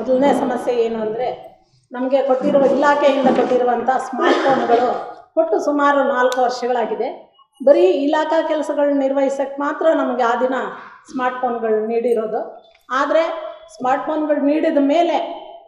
ಮೊದಲನೇ ಸಮಸ್ಯೆ ಏನು ಅಂದರೆ ನಮಗೆ ಕೊಟ್ಟಿರುವ ಇಲಾಖೆಯಿಂದ ಕೊಟ್ಟಿರುವಂಥ ಸ್ಮಾರ್ಟ್ ಫೋನ್ಗಳು ಕೊಟ್ಟು ಸುಮಾರು ನಾಲ್ಕು ವರ್ಷಗಳಾಗಿದೆ ಬರೀ ಇಲಾಖಾ ಕೆಲಸಗಳನ್ನ ನಿರ್ವಹಿಸೋಕ್ಕೆ ಮಾತ್ರ ನಮಗೆ ಆ ದಿನ ಸ್ಮಾರ್ಟ್ ಫೋನ್ಗಳು ನೀಡಿರೋದು ಆದರೆ ಸ್ಮಾರ್ಟ್ ಫೋನ್ಗಳು ನೀಡಿದ ಮೇಲೆ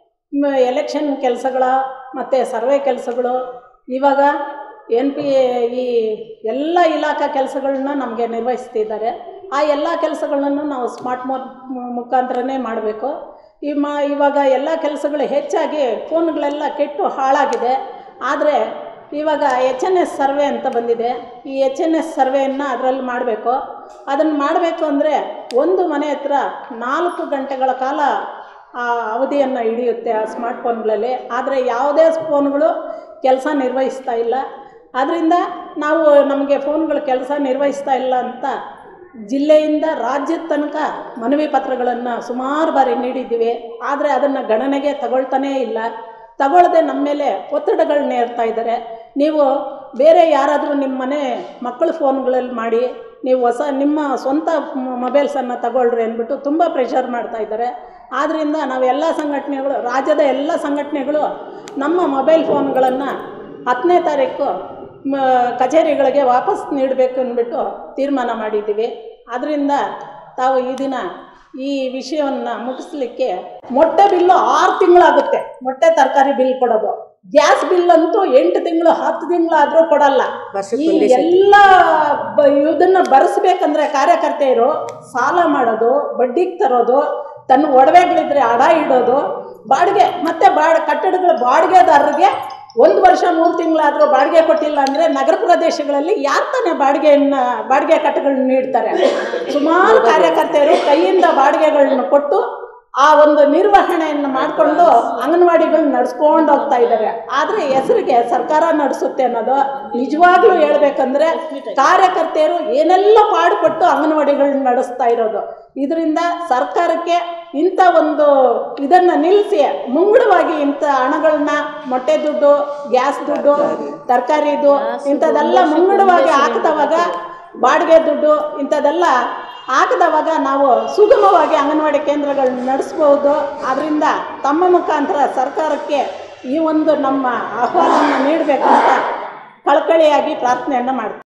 ಎಲೆಕ್ಷನ್ ಕೆಲಸಗಳ ಮತ್ತು ಸರ್ವೆ ಕೆಲಸಗಳು ಇವಾಗ ಎನ್ ಪಿ ಈ ಎಲ್ಲ ಇಲಾಖಾ ಕೆಲಸಗಳನ್ನ ನಮಗೆ ನಿರ್ವಹಿಸ್ತಿದ್ದಾರೆ ಆ ಎಲ್ಲ ಕೆಲಸಗಳನ್ನು ನಾವು ಸ್ಮಾರ್ಟ್ ಮೋನ್ ಮುಖಾಂತರನೇ ಮಾಡಬೇಕು ಈ ಮ ಇವಾಗ ಎಲ್ಲ ಕೆಲಸಗಳು ಹೆಚ್ಚಾಗಿ ಫೋನ್ಗಳೆಲ್ಲ ಕೆಟ್ಟು ಹಾಳಾಗಿದೆ ಆದರೆ ಇವಾಗ ಎಚ್ ಎನ್ ಎಸ್ ಸರ್ವೆ ಅಂತ ಬಂದಿದೆ ಈ ಎಚ್ ಎನ್ ಎಸ್ ಸರ್ವೆಯನ್ನು ಅದರಲ್ಲಿ ಮಾಡಬೇಕು ಅದನ್ನು ಮಾಡಬೇಕು ಅಂದರೆ ಒಂದು ಮನೆ ಹತ್ರ ನಾಲ್ಕು ಗಂಟೆಗಳ ಕಾಲ ಆ ಅವಧಿಯನ್ನು ಹಿಡಿಯುತ್ತೆ ಆ ಸ್ಮಾರ್ಟ್ ಫೋನ್ಗಳಲ್ಲಿ ಆದರೆ ಯಾವುದೇ ಫೋನ್ಗಳು ಕೆಲಸ ನಿರ್ವಹಿಸ್ತಾ ಇಲ್ಲ ಆದ್ದರಿಂದ ನಾವು ನಮಗೆ ಫೋನ್ಗಳು ಕೆಲಸ ನಿರ್ವಹಿಸ್ತಾ ಇಲ್ಲ ಅಂತ ಜಿಲ್ಲೆಯಿಂದ ರಾಜ್ಯದ ತನಕ ಮನವಿ ಪತ್ರಗಳನ್ನು ಸುಮಾರು ಬಾರಿ ನೀಡಿದ್ದೀವಿ ಆದರೆ ಅದನ್ನು ಗಣನೆಗೆ ತಗೊಳ್ತಾನೇ ಇಲ್ಲ ತಗೊಳ್ಳದೆ ನಮ್ಮ ಮೇಲೆ ಒತ್ತಡಗಳನ್ನ ಏರ್ತಾ ಇದ್ದಾರೆ ನೀವು ಬೇರೆ ಯಾರಾದರೂ ನಿಮ್ಮ ಮನೆ ಮಕ್ಕಳ ಫೋನ್ಗಳಲ್ಲಿ ಮಾಡಿ ನೀವು ಹೊಸ ನಿಮ್ಮ ಸ್ವಂತ ಮೊಬೈಲ್ಸನ್ನು ತಗೊಳ್ರಿ ಅಂದ್ಬಿಟ್ಟು ತುಂಬ ಪ್ರೆಷರ್ ಮಾಡ್ತಾ ಇದ್ದಾರೆ ಆದ್ದರಿಂದ ನಾವೆಲ್ಲ ಸಂಘಟನೆಗಳು ರಾಜ್ಯದ ಎಲ್ಲ ಸಂಘಟನೆಗಳು ನಮ್ಮ ಮೊಬೈಲ್ ಫೋನ್ಗಳನ್ನು ಹತ್ತನೇ ತಾರೀಕು ಮ ಕಚೇರಿಗಳಿಗೆ ವಾಪಸ್ ನೀಡಬೇಕು ಅಂದ್ಬಿಟ್ಟು ತೀರ್ಮಾನ ಮಾಡಿದ್ದೀವಿ ಆದ್ದರಿಂದ ತಾವು ಈ ದಿನ ಈ ವಿಷಯವನ್ನು ಮುಗಿಸ್ಲಿಕ್ಕೆ ಮೊಟ್ಟೆ ಬಿಲ್ಲು ಆರು ತಿಂಗಳಾಗುತ್ತೆ ಮೊಟ್ಟೆ ತರಕಾರಿ ಬಿಲ್ ಕೊಡೋದು ಗ್ಯಾಸ್ ಬಿಲ್ ಅಂತೂ ಎಂಟು ತಿಂಗಳು ಹತ್ತು ತಿಂಗಳಾದರೂ ಕೊಡಲ್ಲ ಈ ಎಲ್ಲ ಬ ಇದನ್ನು ಬರೆಸ್ಬೇಕಂದ್ರೆ ಕಾರ್ಯಕರ್ತೆಯರು ಸಾಲ ಮಾಡೋದು ಬಡ್ಡಿಗೆ ತರೋದು ತನ್ನ ಒಡವೆಗಳಿದ್ರೆ ಅಡ ಇಡೋದು ಬಾಡಿಗೆ ಮತ್ತೆ ಬಾಡ ಕಟ್ಟಡಗಳ ಬಾಡಿಗೆದಾರರಿಗೆ ಒಂದು ವರ್ಷ ಮೂರು ತಿಂಗಳಾದರೂ ಬಾಡಿಗೆ ಕೊಟ್ಟಿಲ್ಲ ಅಂದರೆ ನಗರ ಪ್ರದೇಶಗಳಲ್ಲಿ ಯಾರು ತಾನೇ ಬಾಡಿಗೆಯನ್ನು ಬಾಡಿಗೆ ಕಟ್ಟಗಳನ್ನ ನೀಡ್ತಾರೆ ಸುಮಾರು ಕಾರ್ಯಕರ್ತೆಯರು ಕೈಯಿಂದ ಬಾಡಿಗೆಗಳನ್ನ ಕೊಟ್ಟು ಆ ಒಂದು ನಿರ್ವಹಣೆಯನ್ನು ಮಾಡಿಕೊಂಡು ಅಂಗನವಾಡಿಗಳನ್ನ ನಡ್ಸ್ಕೊಂಡು ಹೋಗ್ತಾ ಇದ್ದಾರೆ ಆದರೆ ಹೆಸರಿಗೆ ಸರ್ಕಾರ ನಡೆಸುತ್ತೆ ಅನ್ನೋದು ನಿಜವಾಗ್ಲೂ ಹೇಳ್ಬೇಕಂದ್ರೆ ಕಾರ್ಯಕರ್ತೆಯರು ಏನೆಲ್ಲ ಪಾಡುಪಟ್ಟು ಅಂಗನವಾಡಿಗಳನ್ನ ನಡೆಸ್ತಾ ಇರೋದು ಇದರಿಂದ ಸರ್ಕಾರಕ್ಕೆ ಇಂಥ ಒಂದು ಇದನ್ನು ನಿಲ್ಲಿಸಿ ಮುಂಗಡವಾಗಿ ಇಂಥ ಹಣಗಳನ್ನ ಮೊಟ್ಟೆ ದುಡ್ಡು ಗ್ಯಾಸ್ ದುಡ್ಡು ತರಕಾರಿದು ಇಂಥದ್ದೆಲ್ಲ ಮುಂಗಡವಾಗಿ ಹಾಕಿದವಾಗ ಬಾಡಿಗೆ ದುಡ್ಡು ಇಂಥದ್ದೆಲ್ಲ ಹಾಕಿದವಾಗ ನಾವು ಸುಗಮವಾಗಿ ಅಂಗನವಾಡಿ ಕೇಂದ್ರಗಳನ್ನ ನಡೆಸ್ಬೋದು ಆದ್ದರಿಂದ ತಮ್ಮ ಮುಖಾಂತರ ಸರ್ಕಾರಕ್ಕೆ ಈ ಒಂದು ನಮ್ಮ ಆಹ್ವಾನವನ್ನು ನೀಡಬೇಕಂತ ಕಳಕಳಿಯಾಗಿ ಪ್ರಾರ್ಥನೆಯನ್ನು ಮಾಡ್ತೀವಿ